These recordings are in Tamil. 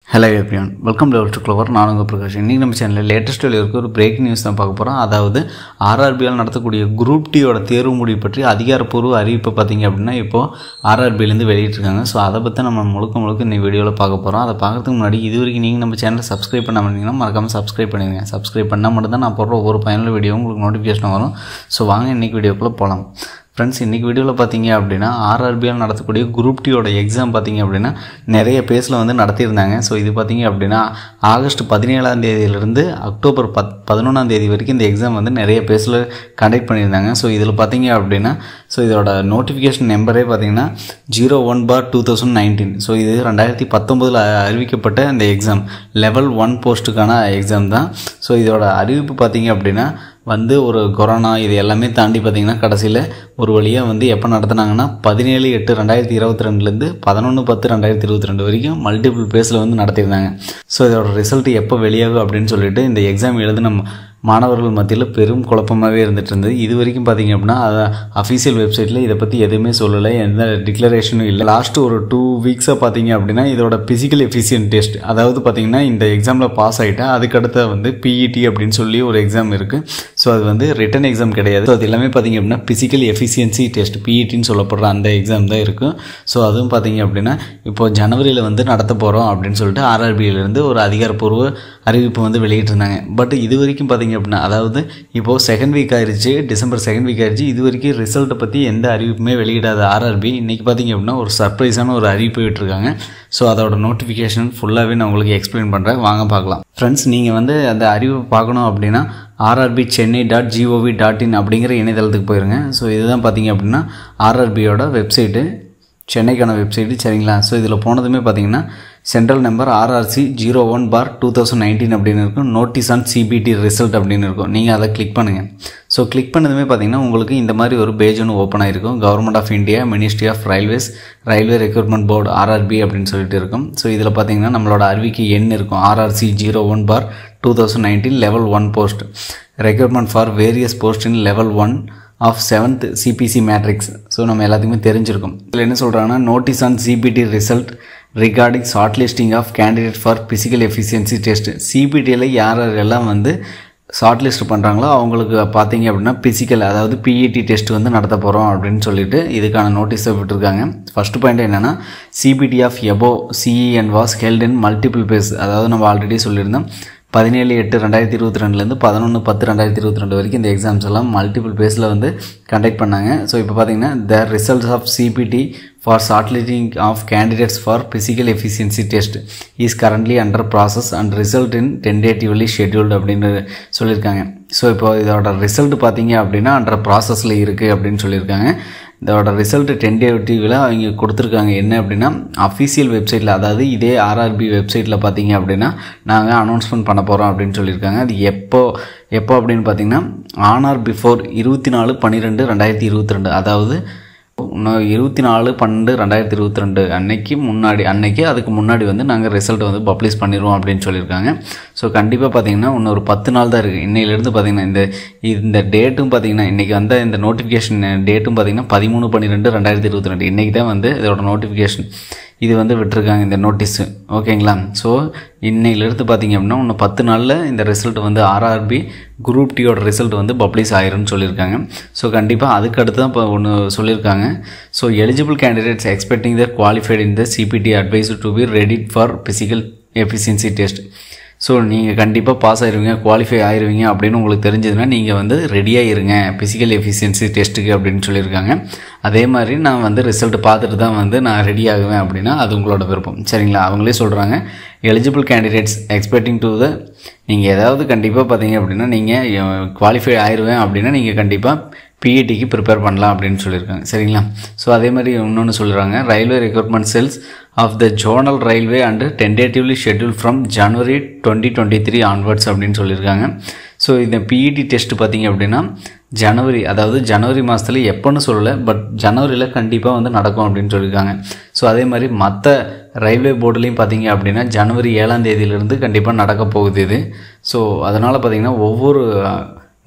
hello everyone welcome level to Clover நான் உங்கள் பிரகாஷ் இன்றைக்கி நம்ம சேனலில் லேட்டஸ்ட் இருக்க ஒரு பிரேக்கிங் நியூஸ் தான் பார்க்க போகிறோம் அதாவது ஆர்ஆர்பியால் நடத்தக்கூடிய குரூப் டியோட தேர்வு முடிவு பற்றி அதிகாரப்பூர்வ அறிவிப்பை பார்த்தீங்க அப்படின்னா இப்போது ஆர்ஆர்பியிலேருந்து வெளியிட்டிருக்காங்க ஸோ அதை பற்றி நம்ம முழுக்க முழுக்க இந்த வீடியோவில் பார்க்க போகிறோம் அதை பார்க்கறதுக்கு முன்னாடி இது வரைக்கும் நீங்கள் நம்ம சேனலை சப்ஸ்கிரைப் பண்ண மாட்டீங்கன்னா மறக்காமல் சப்ஸ்கிரைப் பண்ணிடுங்க சப்ஸ்கிரைப் பண்ணால் மட்டும்தான் நான் போடுற ஒவ்வொரு பயனுள்ள வீடியோ உங்களுக்கு நோட்டிஃபிகேஷன் வரும் ஸோ வாங்க இன்றைக்கி வீடியோக்குள்ளே போகலாம் ஃப்ரெண்ட்ஸ் இன்றைக்கி வீடியோவில் பார்த்தீங்க அப்படின்னா ஆர்ஆர்பிஎல் நடத்தக்கூடிய குரூப் டியோட எக்ஸாம் பார்த்தீங்க அப்படின்னா நிறைய பேஸில் வந்து நடத்தியிருந்தாங்க ஸோ இது பார்த்தீங்க அப்படின்னா ஆகஸ்ட் பதினேழாம் தேதியிலிருந்து அக்டோபர் பத் பதினொன்றாம் தேதி வரைக்கும் இந்த எக்ஸாம் வந்து நிறைய பேஸில் கண்டக்ட் பண்ணியிருந்தாங்க ஸோ இதில் பார்த்தீங்க அப்படின்னா ஸோ இதோட நோட்டிஃபிகேஷன் நம்பரே பார்த்தீங்கன்னா zero one four two thousand nineteen so இது ரெண்டாயிரத்தி பத்தொம்போதில் அறிவிக்கப்பட்ட இந்த எக்ஸாம் லெவல் ஒன் போஸ்ட்டுக்கான எக்ஸாம் தான் ஸோ இதோட அறிவிப்பு பார்த்தீங்க அப்படின்னா வந்து ஒரு கொரோனா இது எல்லாமே தாண்டி பார்த்திங்கன்னா கடைசியில் ஒரு வழியாக வந்து எப்போ நடத்துனாங்கன்னா பதினேழு எட்டு ரெண்டாயிரத்தி இருபத்தி ரெண்டுலேருந்து பதினொன்று பத்து ரெண்டாயிரத்தி இருபத்தி ரெண்டு வரைக்கும் மல்டிபிள் பேஸில் வந்து நடத்தியிருந்தாங்க ஸோ இதோட ரிசல்ட் எப்போ வெளியாகும் அப்படின்னு சொல்லிட்டு இந்த எக்ஸாம் எழுதின மாணவர்கள் மத்தியில் பெரும் குழப்பமாகவே இருந்துட்டு இருந்தது இது வரைக்கும் பார்த்தீங்க அப்படின்னா அதை அஃபீஷியல் வெப்சைட்டில் இதை பற்றி எதுவுமே சொல்லலை எந்த டிக்ளரேஷனும் இல்லை லாஸ்ட்டு ஒரு டூ வீக்ஸாக பார்த்தீங்க அப்படின்னா இதோட ஃபிசிக்கல் எஃபிஷியன்ட் டெஸ்ட் அதாவது பார்த்தீங்கன்னா இந்த எக்ஸாமில் பாஸ் ஆகிட்டா அதுக்கடுத்த வந்து பிஇடி அப்படின்னு சொல்லி ஒரு எக்ஸாம் இருக்குது ஸோ அது வந்து ரிட்டன் எக்ஸாம் கிடையாது ஸோ அது எல்லாமே பார்த்தீங்க அப்படின்னா ஃபிசிக்கல் எஃபிஷியன்சி டெஸ்ட் பிஇடின்னு சொல்லப்படுற அந்த எக்ஸாம் தான் இருக்கும் ஸோ அதுவும் பார்த்தீங்க அப்படின்னா இப்போ ஜனவரியில் வந்து நடத்த போகிறோம் அப்படின்னு சொல்லிட்டு ஆர்ஆர்பியிலேருந்து ஒரு அதிகாரப்பூர்வ அறிவிப்பு வந்து வெளியிட்டிருந்தாங்க பட் இது வரைக்கும் பார்த்தீங்க அப்படின்னா அதாவது இப்போது செகண்ட் வீக் ஆயிடுச்சு டிசம்பர் செகண்ட் வீக் ஆயிடுச்சு இது வரைக்கும் ரிசல்ட்டை பற்றி எந்த அறிவிப்புமே வெளியிடாத ஆர்ஆர்பி இன்றைக்கி பார்த்தீங்க அப்படின்னா ஒரு சர்ப்ரைஸான ஒரு அறிவிப்பு விட்டுருக்காங்க ஸோ அதோட நோட்டிஃபிகேஷன் ஃபுல்லாகவே நான் உங்களுக்கு எக்ஸ்பிளைன் பண்ணுறேன் வாங்க பார்க்கலாம் ஃப்ரெண்ட்ஸ் நீங்கள் வந்து அந்த அறிவிப்பு பார்க்கணும் அப்படின்னா RRB Chennai dot GOV dot in அப்படிங்கிற இணையதளத்துக்கு போயிருங்க ஸோ இதுதான் பார்த்தீங்க அப்படின்னா ஆர்ஆர்பியோட வெப்சைட்டு சென்னைக்கான வெப்சைட்டு சரிங்களா ஸோ இதில் போனதுமே பார்த்தீங்கன்னா central number RRC zero one four two thousand nineteen அப்படின்னு இருக்கும் நோட்டீஸ் ஆன் சிபிடி ரிசல்ட் அப்படின்னு இருக்கும் நீங்கள் அதை கிளிக் பண்ணுங்கள் ஸோ கிளிக் பண்ணதுமே பார்த்தீங்கன்னா உங்களுக்கு இந்த மாதிரி ஒரு பேஜ் ஒன்று ஓப்பன் ஆகிருக்கும் government of India ministry of railways railway recruitment board RRB அப்படின்னு சொல்லிட்டு இருக்கும் ஸோ இதில் பார்த்தீங்கன்னா நம்மளோட அறிவிக்கை எண் இருக்கும் RRC zero one four two thousand nineteen level one post recruitment for various post in level one of seventh CPC matrix so நம்ம எல்லாத்துக்குமே தெரிஞ்சிருக்கும் இதில் என்ன சொல்கிறாங்கன்னா notice on CBT result regarding short listing of candidate for physical efficiency test சிபிடியில் யார் யாரெல்லாம் வந்து ஷார்ட் லிஸ்ட் பண்ணுறாங்களோ அவங்களுக்கு பார்த்தீங்க அப்படின்னா ஃபிசிக்கல் அதாவது பிஇடி டெஸ்ட் வந்து நடத்த போகிறோம் அப்படின்னு சொல்லிட்டு இதுக்கான நோட்டீஸை விட்டுருக்காங்க ஃபஸ்ட் பாயிண்ட் என்னென்னா சிபிடி ஆஃப் எபோ CEN was held in multiple phase அதாவது நம்ம ஆல்ரெடி சொல்லியிருந்தோம் பதினேழு எட்டு ரெண்டாயிரத்தி இருபத்தி ரெண்டுலேருந்து பதினொன்று பத்து ரெண்டாயிரத்தி இருபத்தி ரெண்டு வரைக்கும் இந்த எக்ஸாம்ஸ் எல்லாம் மல்டிபிள் பேஸில் வந்து கண்டக்ட் பண்ணாங்க ஸோ இப்போ பார்த்தீங்கன்னா the results of CBT for shortlisting of candidates for physical efficiency test is currently under process and result in tentatively scheduled அப்படின்னு சொல்லியிருக்காங்க ஸோ இப்போ இதோட ரிசல்ட் பார்த்தீங்க அப்படின்னா அண்டர் ப்ராசஸில் இருக்குது அப்படின்னு சொல்லியிருக்காங்க இதோட ரிசல்ட் டென்டேட்டிவில் அவங்க கொடுத்துருக்காங்க என்ன அப்படின்னா அஃபீஷியல் வெப்சைட்டில் அதாவது இதே ஆர்ஆர்பி வெப்சைட்டில் பார்த்தீங்க அப்படின்னா நாங்கள் அனௌன்ஸ்மெண்ட் பண்ண போகிறோம் அப்படின்னு சொல்லியிருக்காங்க அது எப்போ எப்போ அப்படின்னு பார்த்தீங்கன்னா ஆன் ஆர் பிஃபோர் இருபத்தி நாலு பன்னிரெண்டு ரெண்டாயிரத்தி இருபத்தி ரெண்டு அதாவது இன்னும் இருபத்தி நாலு பன்னெண்டு ரெண்டாயிரத்தி இருபத்தி ரெண்டு அன்னைக்கு முன்னாடி அன்னைக்கு அதுக்கு முன்னாடி வந்து நாங்கள் ரிசல்ட் வந்து பப்ளிஷ் பண்ணிடுவோம் அப்படின்னு சொல்லியிருக்காங்க ஸோ கண்டிப்பாக பார்த்தீங்கன்னா இன்னும் ஒரு பத்து நாள் தான் இருக்குது இன்னையிலேருந்து பார்த்தீங்கன்னா இந்த இந்த டேட்டும் பார்த்தீங்கன்னா இன்றைக்கி வந்த இந்த நோட்டிஃபிகேஷன் டேட்டும் பார்த்தீங்கன்னா பதிமூணு பன்னிரெண்டு ரெண்டாயிரத்தி இருபத்தி ரெண்டு இன்றைக்கி தான் வந்து இதோட நோட்டிஃபிகேஷன் இது வந்து விட்டுருக்காங்க இந்த நோட்டீஸு ஓகேங்களா ஸோ இன்னையிலேருந்து பார்த்தீங்க அப்படின்னா இன்னும் பத்து நாளில் இந்த ரிசல்ட் வந்து ஆர்ஆர்பி குரூப் டியோட ரிசல்ட் வந்து பப்ளிஷ் ஆயிரும்னு சொல்லியிருக்காங்க ஸோ கண்டிப்பாக அதுக்கு அடுத்து தான் இப்போ ஒன்று சொல்லியிருக்காங்க so eligible candidates expecting that qualified in the CBT advise to be ready for physical efficiency test so நீங்கள் கண்டிப்பாக பாஸ் ஆயிருவீங்க குவாலிஃபை ஆயிருவீங்க அப்படின்னு உங்களுக்கு தெரிஞ்சதுன்னா நீங்கள் வந்து ரெடியாக இருங்க ஃபிசிக்கல் எஃபிஷியன்சி டெஸ்ட்டுக்கு அப்படின்னு சொல்லியிருக்காங்க அதே மாதிரி நான் வந்து ரிசல்ட் பார்த்துட்டு தான் வந்து நான் ரெடி ஆகுவேன் அப்படின்னா அது உங்களோட விருப்பம் சரிங்களா அவங்களே சொல்கிறாங்க eligible candidates expecting to the நீங்கள் ஏதாவது கண்டிப்பாக பார்த்தீங்க அப்படின்னா நீங்கள் குவாலிஃபை ஆயிடுவேன் அப்படின்னா நீங்கள் கண்டிப்பாக பிஇடிக்கு ப்ரிப்பேர் பண்ணலாம் அப்படின்னு சொல்லியிருக்காங்க சரிங்களா ஸோ அதே மாதிரி இன்னொன்று சொல்கிறாங்க railway recruitment cells of the zonal railway and tentatively schedule from January twenty twenty three onwards அப்படின்னு சொல்லியிருக்காங்க ஸோ இந்த பிஇடி டெஸ்ட் பார்த்திங்க அப்படின்னா ஜனவரி அதாவது ஜனவரி மாதத்தில் எப்போன்னு சொல்லலை பட் ஜனவரியில் கண்டிப்பாக வந்து நடக்கும் அப்படின்னு சொல்லியிருக்காங்க ஸோ அதே மாதிரி மற்ற ரயில்வே போர்டுலேயும் பார்த்தீங்க அப்படின்னா ஜனவரி ஏழாம் தேதியிலேருந்து கண்டிப்பாக நடக்க போகுது இது ஸோ அதனால் பார்த்திங்கன்னா ஒவ்வொரு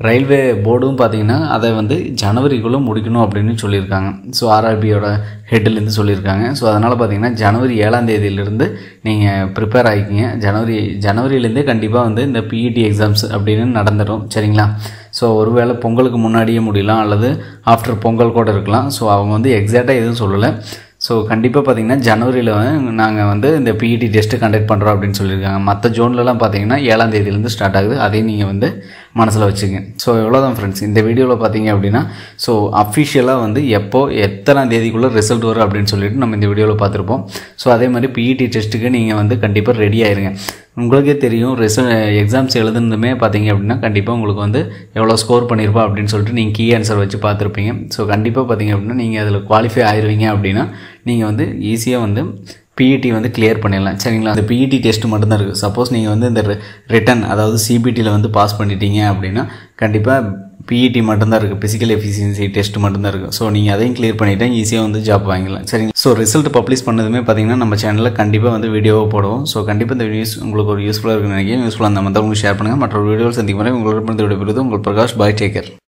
ரயில்வே போர்டும் பார்த்தீங்கன்னா அதை வந்து ஜனவரிக்குள்ளே முடிக்கணும் அப்படின்னு சொல்லியிருக்காங்க ஸோ ஆர்ஆர்பியோட ஹெட்லேருந்து சொல்லியிருக்காங்க ஸோ அதனால் பார்த்தீங்கன்னா ஜனவரி ஏழாம் தேதியிலிருந்து நீங்கள் ப்ரிப்பேர் ஆகிக்கிங்க ஜனவரி ஜனவரியிலேருந்தே கண்டிப்பாக வந்து இந்த பிஇடி எக்ஸாம்ஸ் அப்படின்னு நடந்துடும் சரிங்களா ஸோ ஒருவேளை பொங்கலுக்கு முன்னாடியே முடியலாம் அல்லது ஆஃப்டர் பொங்கல் கூட இருக்கலாம் ஸோ அவங்க வந்து எக்ஸாக்டாக எதுவும் சொல்லலை ஸோ கண்டிப்பாக பார்த்தீங்கன்னா ஜனவரியில் நாங்கள் வந்து இந்த பிஇடி டெஸ்ட்டு கண்டக்ட் பண்ணுறோம் அப்படின்னு சொல்லியிருக்காங்க மற்ற ஜோன்லலாம் பார்த்தீங்கன்னா ஏழாம் தேதியிலேருந்து ஸ்டார்ட் ஆகுது அதையும் நீங்கள் வந்து மனசில் வச்சுங்க ஸோ எவ்வளோதான் ஃப்ரெண்ட்ஸ் இந்த வீடியோவில் பார்த்தீங்க அப்படின்னா ஸோ அஃபிஷியலாக வந்து எப்போ எத்தனாம் தேதிக்குள்ளே ரிசல்ட் வரும் அப்படின்னு சொல்லிட்டு நம்ம இந்த வீடியோவில் பார்த்துருப்போம் ஸோ அதே மாதிரி பிஇடி டெஸ்ட்டுக்கு நீங்கள் வந்து கண்டிப்பாக ரெடி ஆயிருங்க உங்களுக்கே தெரியும் ரிசல் எக்ஸாம்ஸ் எழுதுனதுமே பார்த்தீங்க அப்படின்னா கண்டிப்பாக உங்களுக்கு வந்து எவ்வளோ ஸ்கோர் பண்ணியிருப்பா அப்படின்னு சொல்லிட்டு நீங்கள் கீ ஆன்சர் வச்சு பார்த்துருப்பீங்க ஸோ கண்டிப்பாக பார்த்தீங்க அப்படின்னா நீங்கள் அதில் குவாலிஃபை ஆயிருவீங்க அப்படின்னா நீங்கள் வந்து ஈஸியாக வந்து பிஇடி வந்து கிளியர் பண்ணிடலாம் சரிங்களா அந்த பிஇடி டெஸ்ட் மட்டும்தான் இருக்குது சப்போஸ் நீங்கள் வந்து இந்த ரிட்டன் அதாவது சிபிடியில் வந்து பாஸ் பண்ணிட்டீங்க அப்படின்னா கண்டிப்பாக பிஇடி மட்டும்தான் இருக்குது ஃபிசிக்கல் எஃபிஷியன்சி டெஸ்ட் மட்டும்தான் இருக்குது ஸோ நீங்கள் அதையும் கிளியர் பண்ணிட்டா ஈஸியாக வந்து ஜாப் வாங்கிடலாம் சரிங்க ஸோ ரிசல்ட் பப்ளிஷ் பண்ணதுமே பார்த்தீங்கன்னா நம்ம சேனலில் கண்டிப்பாக வந்து வீடியோவை போடுவோம் ஸோ கண்டிப்பாக இந்த வீடியோஸ் உங்களுக்கு ஒரு யூஸ்ஃபுல்லாக இருக்குன்னு நினைக்கிறேன் யூஸ்ஃபுல்லாக அந்த மாதிரி உங்களுக்கு ஷேர் பண்ணுங்கள் மற்றொரு வீடியோவில் சந்திக்கும் வரை உங்களோட விடைபெறுவது உங்கள் பிரகாஷ் பாய் டேக்கர்